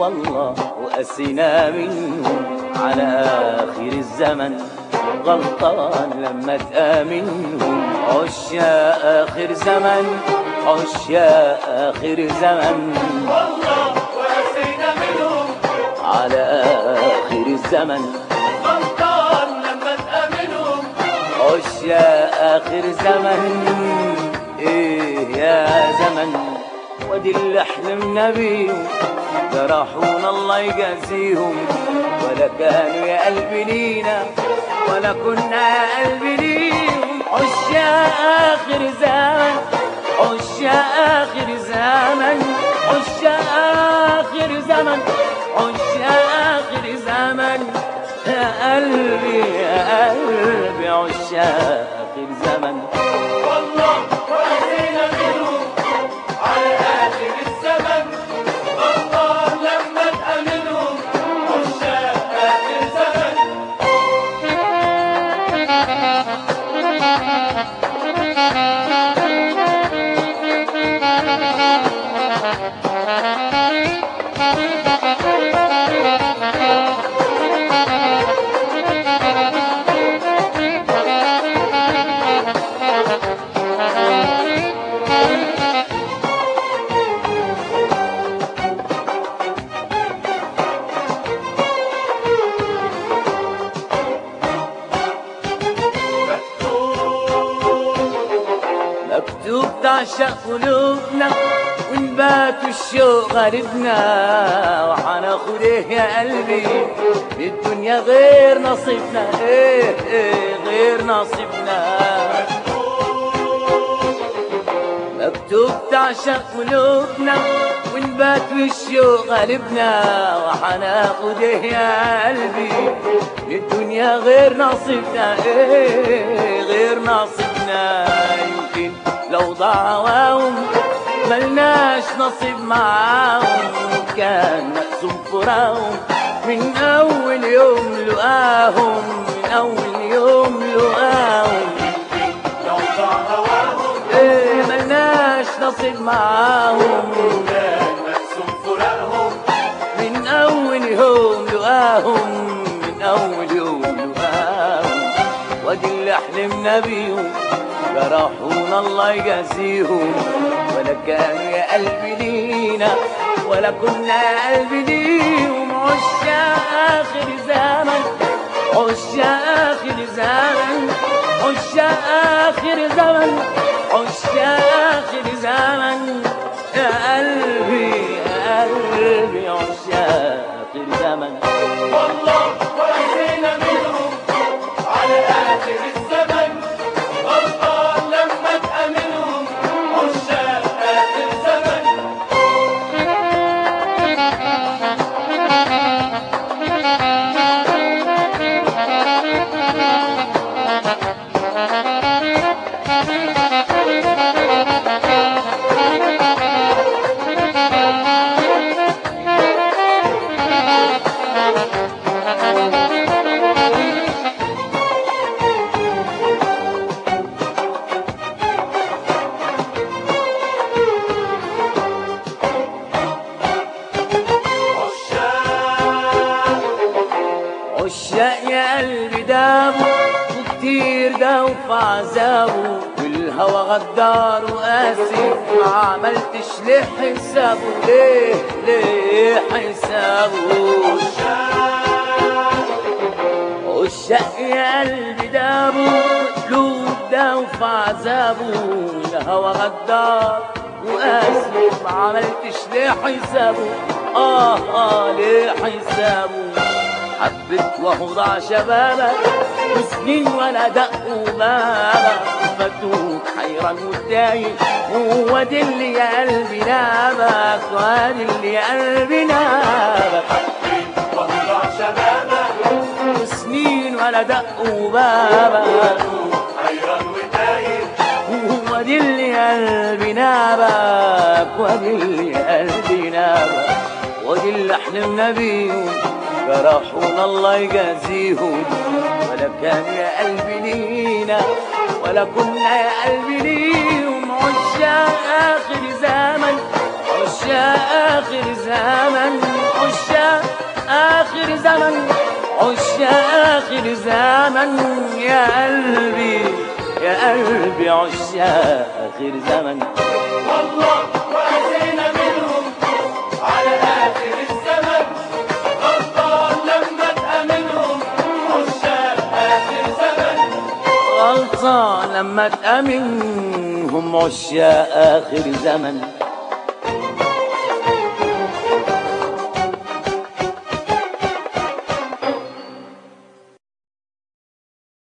الله وقسينا منهم على آخر الزمن غلطان لما تآمنهم عشاق آخر زمن عشاق آخر زمن والله وقسينا منهم على آخر الزمن غلطان لما تآمنهم عشاق آخر زمن إيه يا زمن ودي اللي حلمنا بيهم جرحونا الله يجازيهم ولا كانوا يا قلبي لينا ولا كنا يا قلبي ليهم عشاق آخر زمن عشاق آخر زمن عشاق آخر زمن عشاق آخر زمن يا قلبي يا قلبي عشاق آخر زمن والله وقسينا منهم على آخر الزمن غلطان لما تآمنهم عشاق آخر زمن مكتوب تعشق قلوبنا ونبات الشوق غربنا وحناخد ايه يا قلبي الدنيا غير نصيبنا ايه ايه غير نصيبنا مكتوب تعشق قلوبنا ونبات بالشوق غالبنا وحناخد ايه يا قلبي الدنيا غير نصيبنا ايه غير نصيبنا يمكن لو ضاع هواهم ملناش نصيب معاهم كان مقسوم فراهم من اول يوم لقاهم من اول يوم لقاهم لو ضاع هواهم ايه ملناش نصيب معاهم كان مقسوم فراقهم من اول يوم لقاهم من اول يوم لقاهم وادي اللي حلمنا بيهم جرحونا الله يجازيهم ولا كانوا يا قلبي لينا ولا كنا يا قلبي ليهم عشاق اخر زمن عشاق اخر زمن عشاق اخر زمن عشاق اخر زمن يا قلبي يا قلبي عشاق اخر زمن والله وقسينا منهم على آخر الزمن غلطان لما تآمنهم عشاق آخر زمن عشاق عشاق يا قلبي دابوا وكتير داوا في عذابه والهوى غدار وقاسي ما عملتش ليه حسابه ليه ليه حسابه عشاق يا قلبي دابوا قلوب داوا في عذابه الهوى غدار وقاسي ما عملتش ليه حسابه اه اه ليه حسابه حبيت وهو ضاع شبابك وسنين ولا دقوا بابك فتوك حيران وتايه هو دي اللي يا قلبي نابك وادي اللي يا قلبي نابك وضع شبابك وسنين ولا دقوا بابك حيران وتايه هو دي اللي قلبي نابك ودي اللي قلبي نابك ودي اللي حلمنا بيهم جرحونا الله يجازيهم ولا كان يا قلبي لينا ولا كنا يا قلبي ليهم عشاق آخر زمن عشاق آخر زمن عشاق آخر زمن عشاق آخر زمن يا قلبي يا قلبي عشاق آخر زمن والله وأتينا منهم على آخر الزمن غلطان لما تأمنهم عشاق آخر زمن غلطان لما تأمنهم عشاق آخر زمن